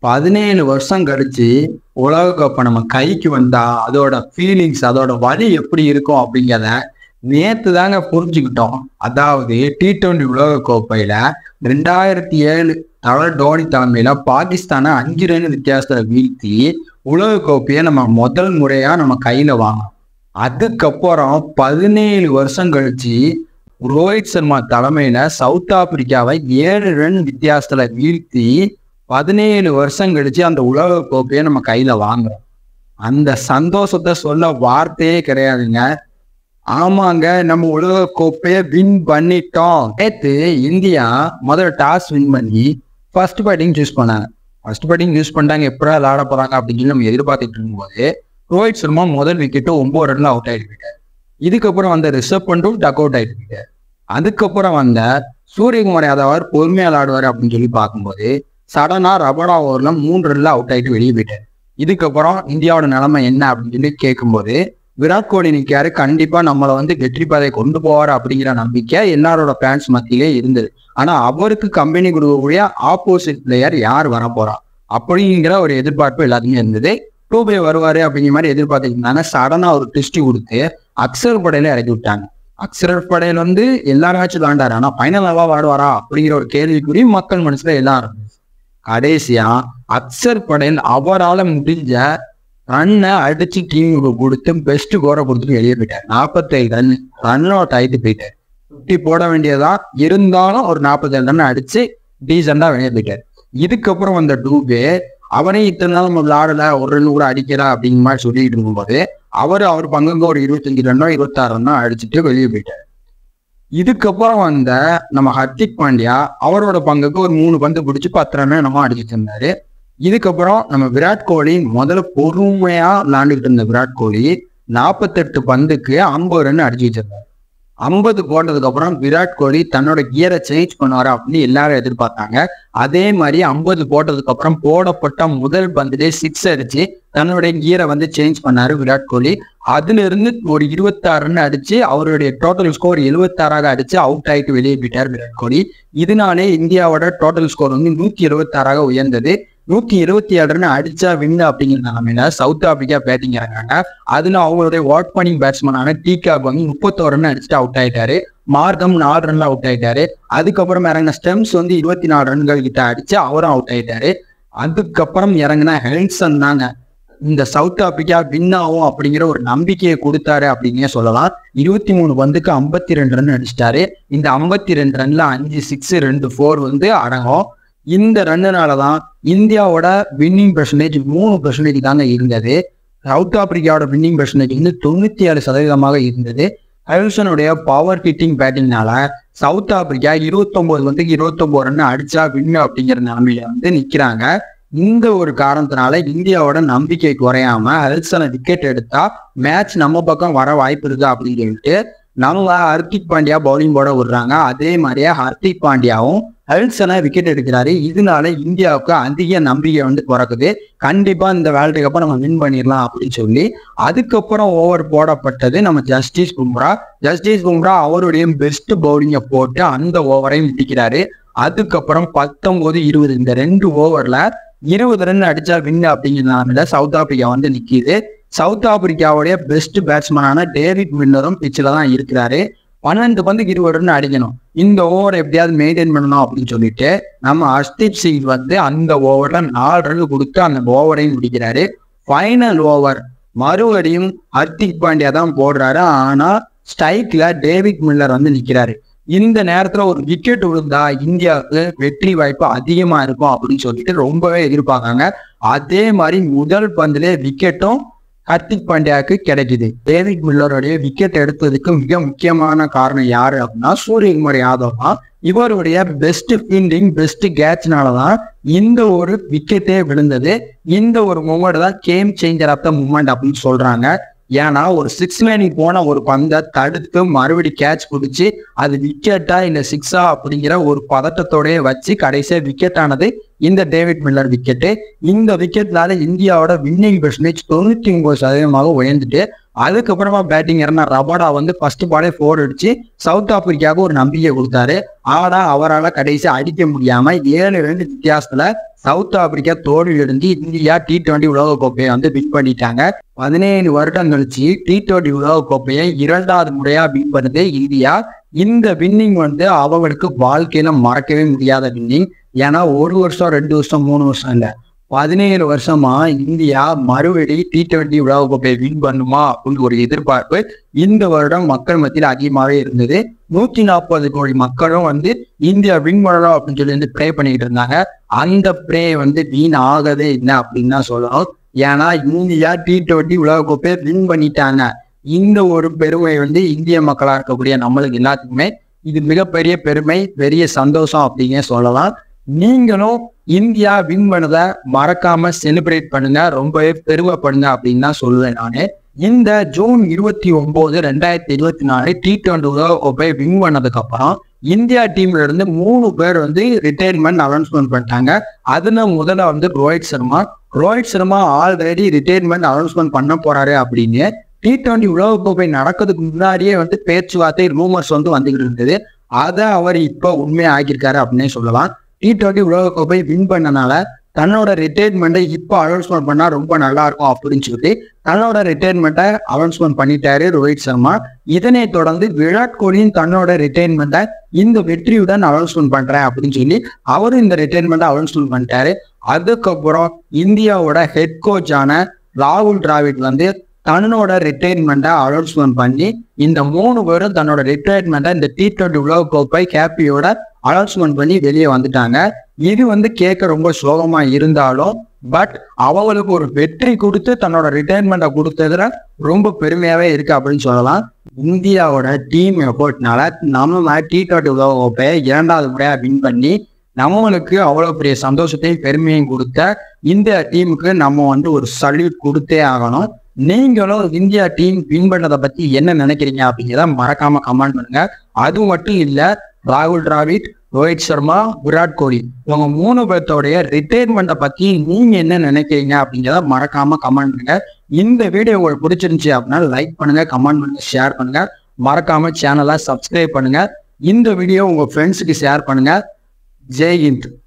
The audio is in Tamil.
பதினேழு வருஷம் கழிச்சு உலக கோப்பை நம்ம கைக்கு வந்தா அதோட ஃபீலிங்ஸ் அதோட வலி எப்படி இருக்கும் அப்படிங்கிறத நேத்து தாங்க புரிஞ்சுக்கிட்டோம் அதாவது டி டுவெண்டி உலக கோப்பையில ரெண்டாயிரத்தி ஏழு தவறு தோனி தலைமையில பாகிஸ்தானை அஞ்சு ரன் வித்தியாசத்துல வீழ்த்தி உலக கோப்பையை நம்ம முதல் முறையா நம்ம கையில வாங்கணும் அதுக்கப்புறம் பதினேழு வருஷம் கழிச்சு ரோஹித் சர்மா தலைமையில சவுத் ஆப்பிரிக்காவை ஏழு ரன் வித்தியாசத்துல வீழ்த்தி பதினேழு வருஷம் கழிச்சு அந்த உலக கோப்பையை நம்ம கையில வாங்குறோம் அந்த சந்தோஷத்தை சொல்ல வார்த்தையே கிடையாதுங்க ஆமாங்க நம்ம உலக கோப்பையை வின் பண்ணிட்டோம் நேத்து இந்தியா முதல்ல டாஸ் வின் பண்ணி ஃபர்ஸ்ட் பேட்டிங் சூஸ் பண்ணாங்க ஃபர்ஸ்ட் பேட்டிங் யூஸ் பண்ணிட்டாங்க எப்படா விளாட போறாங்க அப்படின்னு சொல்லி நம்ம எதிர்பார்த்துட்டு இருக்கும்போது ரோஹித் சர்மா முதல் விக்கெட்டு ஒன்பது ரன்ல அவுட் ஆயிட்டு போயிட்டார் இதுக்கப்புறம் வந்த ரிஷப் பண்டும் டக் அவுட் ஆயிட்டு போயிட்டார் அதுக்கப்புறம் வந்த சூரியகுமார் யாதவர் பொறுமையா விளாடுவார் அப்படின்னு சொல்லி பார்க்கும்போது சடனா ரபடா ஓவர்ல மூணு ரன்ல அவுட் ஆயிட்டு வெளியே போயிட்டார் இதுக்கப்புறம் இந்தியாவோட நிலைமை என்ன அப்படின்னு சொல்லி கேட்கும்போது விராட் கோலி நிற்காரு கண்டிப்பா நம்மளை வந்து வெற்றி பாதை கொண்டு போவார் அப்படிங்கிற நம்பிக்கை எல்லாரோட ஃபேன்ஸ் மத்தியிலே இருந்தது ஆனா அவருக்கு கம்பெனி கொடுக்கக்கூடிய ஆப்போசிட் பிளேயர் யார் வர போறா அப்படிங்கிற ஒரு எதிர்பார்ப்பு எல்லாத்துக்குமே இருந்தது டூபே வருவாரு அப்படிங்கிற மாதிரி எதிர்பார்த்துட்டு இருந்தாங்க சடனா ஒரு ட்விஸ்ட் கொடுத்து அக்சர் படையில இறக்கி விட்டாங்க அக்சர் படையில் வந்து எல்லா மேட்சும் விளாண்டாரு ஆனா ஃபைனல் அளவா வாடுவாரா அப்படிங்கிற ஒரு கேள்விக்குறி மக்கள் மனசுல எல்லாம் இருந்துச்சு கடைசியா அக்சர் படையல் அவரால் முடிஞ்ச ரன்னை அடிச்சு டீமுக்கு கொடுத்து பெஸ்ட் கோரை கொடுத்துட்டு வெளியே போயிட்டார் நாற்பத்தேழு ரன் ரன் அவுட் ஆயிட்டு போயிட்டார் ஃபிஃப்டி போட வேண்டியதா இருந்தாலும் ஒரு நாற்பத்தேழு ரன் அடிச்சு டீசெண்டா வெளியே போயிட்டார் இதுக்கப்புறம் வந்த டூபே அவனே இத்தனை நாள் நம்ம விளாடல ஒரு ரன் கூட அடிக்கிறா அப்படிங்கிற மாதிரி சொல்லிட்டு இருக்கும்போது அவர் அவர் பங்குக்கு ஒரு இருபத்தஞ்சு ரன்னோ இருபத்தாறு ரன்னோ அடிச்சுட்டு வெளியே போயிட்டார் இதுக்கப்புறம் வந்த நம்ம ஹர்திக் பாண்டியா அவரோட பங்குக்கு ஒரு மூணு பந்து பிடிச்சி பத்து ரன் என்னமோ அடிச்சிட்டு இருந்தாரு இதுக்கப்புறம் நம்ம விராட் கோலி முதல்ல பொறுமையா விளாண்டுக்கிட்டு இருந்த விராட் கோலி நாற்பத்தெட்டு பந்துக்கு ஐம்பது ரன் அடிச்சு வச்சிருந்தாரு ஐம்பது போட்டதுக்கு அப்புறம் விராட் கோலி தன்னோட கியரை சேஞ்ச் பண்ணுவாரு அப்படின்னு எல்லாரும் எதிர்பார்த்தாங்க அதே மாதிரி ஐம்பது போட்டதுக்கு அப்புறம் போடப்பட்ட முதல் பந்திலே சிக்ஸ் அடிச்சு தன்னுடைய கியரை வந்து சேஞ்ச் பண்ணாரு விராட் கோலி அதுல இருந்து ஒரு இருபத்தாறு ரன் அடிச்சு அவருடைய டோட்டல் ஸ்கோர் எழுபத்தாறாக அடிச்சு அவுட் ஆயிட்டு வெளியே போயிட்டார் விராட் கோலி இதனாலே இந்தியாவோட டோட்டல் ஸ்கோர் வந்து நூத்தி எழுபத்தாறாக உயர்ந்தது நூத்தி இருபத்தி ஏழு ரன் அடிச்சா வின் அப்படிங்கிற நிலைமையில சவுத் ஆப்பிரிக்கா பேட்டிங் இறங்காங்க அதுல அவங்களுடைய வாட் பண்ணிங் பேட்ஸ்மேனான டீகாக் வந்து முப்பத்தோரு ரன் அடிச்சுட்டு அவுட் ஆயிட்டாரு மார்க்கம் நாலு ரன்ல அவுட் ஆயிட்டாரு அதுக்கப்புறம் இறங்கின ஸ்டெம்ஸ் வந்து இருபத்தி நாலு ரன்கள் கிட்ட அடிச்சு அவரும் அவுட் ஆயிட்டாரு அதுக்கப்புறம் இறங்கின ஹெல்சன் தாங்க இந்த சவுத் ஆப்பிரிக்கா வின் ஆகும் அப்படிங்கிற ஒரு நம்பிக்கையை கொடுத்தாரு அப்படின்னே சொல்லலாம் இருபத்தி மூணு பந்துக்கு ஐம்பத்தி ரெண்டு ரன் அடிச்சிட்டாரு இந்த ஐம்பத்தி ரெண்டு ரன்ல அஞ்சு சிக்ஸ் ரெண்டு ஃபோர் வந்து அடங்கும் இந்த ரன்னுனால தான் இந்தியாவோட வின்னிங் பெர்சன்டேஜ் மூணு பெர்சன்டேஜ் தாங்க இருந்தது சவுத் ஆப்பிரிக்காவோட வின்னிங் பெர்சன்டேஜ் வந்து தொண்ணூத்தி ஏழு சதவீதமாக இருந்தது ஹெல்சனுடைய பவர் ஹிட்டிங் பேட்டிங்னால சவுத் ஆப்பிரிக்கா இருபத்தொன்பது வந்து இருபத்தொன்பது ரன் அடிச்சா வின்னு அப்படிங்கிற நிலைமையில வந்து நிக்கிறாங்க இந்த ஒரு காரணத்தினால இந்தியாவோட நம்பிக்கை குறையாம ஹெல்சனை விக்கெட் எடுத்தா மேட்ச் நம்ம பக்கம் வர வாய்ப்பு இருக்கு அப்படின்னு சொல்லிட்டு நம்ம ஹர்திக் பாண்டியா பவுலிங் போட விடுறாங்க அதே மாதிரியே ஹர்திக் பாண்டியாவும் ஹெல்சனை விக்கெட் எடுக்கிறாரு இதனால இந்தியாவுக்கு அதிக நம்பிக்கை வந்து பிறக்குது கண்டிப்பா இந்த வேர்ல்டு கப்பை நம்ம வின் பண்ணிடலாம் அப்படின்னு சொல்லி அதுக்கப்புறம் ஓவர் போடப்பட்டது நம்ம ஜஸ்டிஸ் பும்ரா ஜஸ்டிஸ் பும்ரா அவருடைய பெஸ்ட் பவுலிங்கை போட்டு அந்த ஓவரையும் முடிக்கிறாரு அதுக்கப்புறம் பத்தொன்பது இருபது இந்த ரெண்டு ஓவர்ல இருபது ரன் அடிச்சா வின் அப்படிங்கிறதுனால சவுத் ஆப்பிரிக்கா வந்து நிக்குது சவுத் ஆப்பிரிக்காவுடைய பெஸ்ட் பேட்ஸ்மேனான டேவிட் மில்லரும் பிச்சில் தான் இருக்கிறாரு பன்னெண்டு பந்துக்கு இருபது ரன் அடிக்கணும் இந்த ஓவர் எப்படியாவது மெயின்டைன் பண்ணணும் அப்படின்னு சொல்லிட்டு நம்ம ஹர்ஷ்தீப் சிங் வந்து அந்த ஓவர்ல நாலு ரன் கொடுத்து அந்த ஓவரையும் முடிக்கிறாரு ஃபைனல் ஓவர் மறுபடியும் ஹர்திக் பாண்டியா தான் போடுறாரு ஆனா ஸ்ட்ரைக்ல டேவிட் மில்லர் வந்து நிக்கிறாரு இந்த நேரத்துல ஒரு விக்கெட் விழுந்தா இந்தியாவுக்கு வெற்றி வாய்ப்பு அதிகமா இருக்கும் அப்படின்னு சொல்லிட்டு ரொம்பவே எதிர்பார்க்காங்க அதே மாதிரி முதல் பந்திலே விக்கெட்டும் ஹர்திக் பாண்டியாவுக்கு கிடைக்குது டேவிட் மில்லருடைய விக்கெட் எடுத்ததுக்கு மிக முக்கியமான காரணம் யாரு அப்படின்னா சூரியகுமார் யாதவ் தான் இவருடைய பெஸ்ட் ஃபீல்டிங் பெஸ்ட் கேட்ச்னால தான் இந்த ஒரு விக்கெட்டே விழுந்தது இந்த ஒரு மூமெண்ட் தான் game changer of the moment அப்படின்னு சொல்றாங்க ஏன்னா ஒரு சிக்ஸ் லைனிங் போன ஒரு பந்தை தடுத்து மறுபடி கேட்ச் பிடிச்சி அது விக்கெட்டா இல்ல சிக்ஸா அப்படிங்கிற ஒரு பதட்டத்தோடய வச்சு கடைசியா விக்கெட் ஆனது இந்த டேவிட் மில்லர் விக்கெட்டு இந்த விக்கெட்னால இந்தியாவோட வின்னிங் பெர்சன்டேஜ் தொண்ணூத்தி ஒன்பது சதவீதமாக உயர்ந்துட்டு அதுக்கப்புறமா பேட்டிங் இறந்த ரபாடா வந்து ஃபர்ஸ்ட் பாலே ஃபோர் அடிச்சு சவுத் ஆப்பிரிக்காவுக்கு ஒரு நம்பிக்கை கொடுத்தாரு ஆனா அவரால் கடைசி அடிக்க முடியாம ஏழு ரெண்டு வித்தியாசத்துல சவுத் ஆப்பிரிக்கா தோல்வி அடைஞ்சு இந்தியா டி டுவெண்ட்டி உலக கோப்பையை வந்து வின் பண்ணிட்டாங்க பதினேழு வருடம் கழிச்சு டி டுவெண்ட்டி உலக கோப்பையை இரண்டாவது முறையா வின் பண்ணது இந்தியா இந்த வின்னிங் வந்து அவங்களுக்கு வாழ்க்கையில மறக்கவே முடியாத வின்னிங் ஏன்னா ஒரு வருஷம் ரெண்டு வருஷம் மூணு வருஷம் இல்ல பதினேழு வருஷமா இந்தியா மறுபடி டி டுவெண்ட்டி உலக கோப்பையை வின் பண்ணுமா அப்படின்னு ஒரு எதிர்பார்ப்பு இந்த வருடம் மக்கள் மத்தியில் அதிகமாகவே இருந்தது நூத்தி நாற்பது கோடி மக்களும் வந்து இந்தியா வின் பண்ணணும் அப்படின்னு சொல்லி வந்து ப்ரே பண்ணிட்டு இருந்தாங்க அந்த ப்ரே வந்து வீண் ஆகவே இல்லை அப்படின்னு தான் சொல்லணும் ஏன்னா இந்தியா டி டுவெண்ட்டி உலக கோப்பையை வின் பண்ணிட்டாங்க இந்த ஒரு பெருமை வந்து இந்திய மக்களா இருக்கக்கூடிய நம்மளுக்கு எல்லாத்துக்குமே இது மிகப்பெரிய பெருமை பெரிய சந்தோஷம் அப்படிங்க சொல்லலாம் நீங்களும் இந்தியா வின் பண்ணதை மறக்காம செலிப்ரேட் பண்ணுங்க ரொம்பவே பெருமைப்படுங்க அப்படின்னு தான் சொல்லுவேன் நான் இந்த ஜூன் இருபத்தி ஒன்பது ரெண்டாயிரத்தி இருபத்தி நாலு டி டுவெண்ட்டி உலக கோப்பை வின் பண்ணதுக்கு அப்புறம் இந்தியா டீம்ல இருந்து மூணு பேர் வந்து ரிட்டையர்மெண்ட் அனௌன்ஸ்மெண்ட் பண்ணிட்டாங்க அதுல முதல்ல வந்து Rohit Sharma Rohit Sharma already retirement announcement பண்ண போறாரு அப்படின்னு டி டுவெண்ட்டி உலகக்கோப்பை நடக்கிறதுக்கு முன்னாடியே வந்து பேச்சுவார்த்தை ரூமர்ஸ் வந்து வந்துகிட்டு இருந்தது அதை அவர் இப்போ உண்மையா ஆக்கியிருக்காரு அப்படின்னே சொல்லலாம் டி டுவெண்ட்டி உலகக்கோப்பை வின் பண்ணனால தன்னோட ரிட்டையர்மெண்ட்டை இப்போ அனௌன்ஸ்மெண்ட் பண்ணா ரொம்ப நல்லா இருக்கும் அப்படின்னு சொல்லிட்டு தன்னோட ரிட்டையர்மெண்ட்டை அனௌன்ஸ்மெண்ட் பண்ணிட்டாரு ரோஹித் சர்மா இதனை தொடர்ந்து விராட் கோலியும் தன்னோட ரிட்டையர்மெண்ட்டை இந்த வெற்றியுடன் அனௌன்ஸ்மெண்ட் பண்றேன் அப்படின்னு சொல்லி அவரும் இந்த ரிட்டையர்மெண்ட்டை அனௌன்ஸ்மெண்ட் பண்ணிட்டாரு அதுக்கப்புறம் இந்தியாவோட ஹெட் கோச்சான ராகுல் டிராவிட் வந்து தன்னோட ரிட்டையர்மெண்ட்டை அனௌன்ஸ்மெண்ட் பண்ணி இந்த மூணு பேரும் தன்னோட ரிட்டையர்மெண்ட்டை இந்த டி டுவெண்ட்டி உலக கோப்பை கேப்பியோட அனௌன்ஸ்மெண்ட் பண்ணி வெளியே வந்துட்டாங்க இது வந்து கேட்க ரொம்ப சோகமா இருந்தாலும் பட் அவங்களுக்கு ஒரு வெற்றி கொடுத்து தன்னோட ரிட்டையர்மெண்ட்டை கொடுத்ததுல ரொம்ப பெருமையாவே இருக்கு அப்படின்னு சொல்லலாம் இந்தியாவோட டீம் எஃபோர்ட்னால நம்ம டி டுவெண்ட்டி உலக கோப்பையை இரண்டாவது முறையா வின் பண்ணி நம்மளுக்கு அவ்வளவு பெரிய சந்தோஷத்தையும் பெருமையும் கொடுத்த இந்த டீமுக்கு நம்ம வந்து ஒரு சல்யூட் கொடுத்தே ஆகணும் நீங்களும் இந்தியா டீம் வின் பண்ணதை பத்தி என்ன நினைக்கிறீங்க அப்படிங்கிறத மறக்காம கமெண்ட் பண்ணுங்க அது மட்டும் இல்ல ராகுல் டிராவிட் ரோஹித் சர்மா விராட் கோலி இவங்க மூணு பேர்த்தோடைய ரிட்டையர்மெண்ட்டை பத்தி நீங்க என்ன நினைக்கிறீங்க அப்படிங்கிறத மறக்காம கமெண்ட் பண்ணுங்க இந்த வீடியோ உங்களுக்கு பிடிச்சிருந்துச்சு அப்படின்னா லைக் பண்ணுங்க கமெண்ட் பண்ணுங்க ஷேர் பண்ணுங்க மறக்காம சேனலை சப்ஸ்கிரைப் பண்ணுங்க இந்த வீடியோ உங்க ஃப்ரெண்ட்ஸுக்கு ஷேர் பண்ணுங்க ஜெய் ஹிந்த்